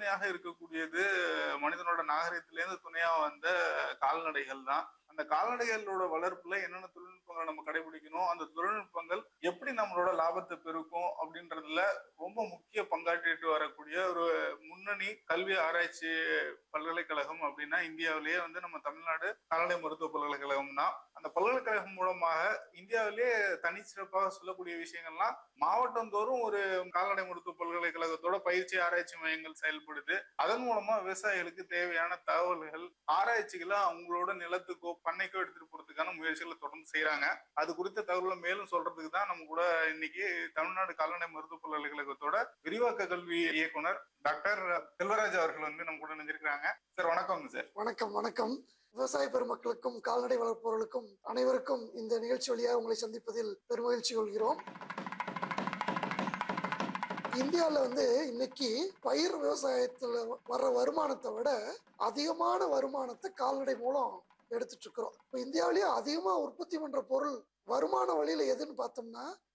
உறுதுணையாக இருக்கக்கூடியது மனிதனோட நாகரிகத்திலேருந்து துணையா வந்த கால்நடைகள் தான் அந்த கால்நடைகளோட வளர்ப்புல என்னென்ன தொழில்நுட்பங்களை நம்ம கடைபிடிக்கணும் அந்த தொழில்நுட்பங்கள் எப்படி நம்மளோட லாபத்தை பெருக்கும் அப்படின்றதுல ரொம்ப முக்கிய பங்காற்றிட்டு வரக்கூடிய ஒரு முன்னணி கல்வி ஆராய்ச்சி பல்கலைக்கழகம் அப்படின்னா இந்தியாவிலேயே வந்து நம்ம தமிழ்நாடு கால்நடை மருத்துவ பல்கலைக்கழகம் தான் அந்த பல்கலைக்கழகம் மூலமாக இந்தியாவிலேயே தனிச்சிறப்பாக சொல்லக்கூடிய விஷயங்கள்லாம் மாவட்டம் தோறும் ஒரு கால்நடை மருத்துவ பல்கலைக்கழகத்தோட பயிற்சி ஆராய்ச்சி மையங்கள் செயல்படுது அதன் மூலமா விவசாயிகளுக்கு தேவையான தகவல்கள் ஆராய்ச்சிகளை அவங்களோட நிலத்துக்கோ பண்ணைக்கோ எடுத்துட்டு போறதுக்கான முயற்சிகளை தொடர்ந்து செய்யறாங்க அது குறித்த தகவலை மேலும் சொல்றதுக்கு தான் நம்ம கூட இன்னைக்கு தமிழ்நாடு கால்நடை மருத்துவ பல்கலைக்கழகத்தோட விரிவாக்க கல்வி இயக்குனர் டாக்டர் செல்வராஜ் அவர்கள் வந்து நம்ம கூட நினைஞ்சிருக்காங்க சார் வணக்கங்க சார் வணக்கம் வணக்கம் விவசாய பெருமக்களுக்கும் கால்நடை வளர்ப்பவர்களுக்கும் அனைவருக்கும் இந்த நிகழ்ச்சி வழியாக உங்களை சந்திப்பதில் பெருமகிழ்ச்சி கொள்கிறோம் இந்தியாவில் வந்து இன்னைக்கு பயிர் விவசாயத்துல வர்ற வருமானத்தை விட அதிகமான வருமானத்தை கால்நடை மூலம் எடுத்துட்டு இருக்கிறோம் இப்போ இந்தியாவிலேயே அதிகமா உற்பத்தி பண்ற பொருள் வருமான வழியில எதுன்னு பார்த்தோம்னா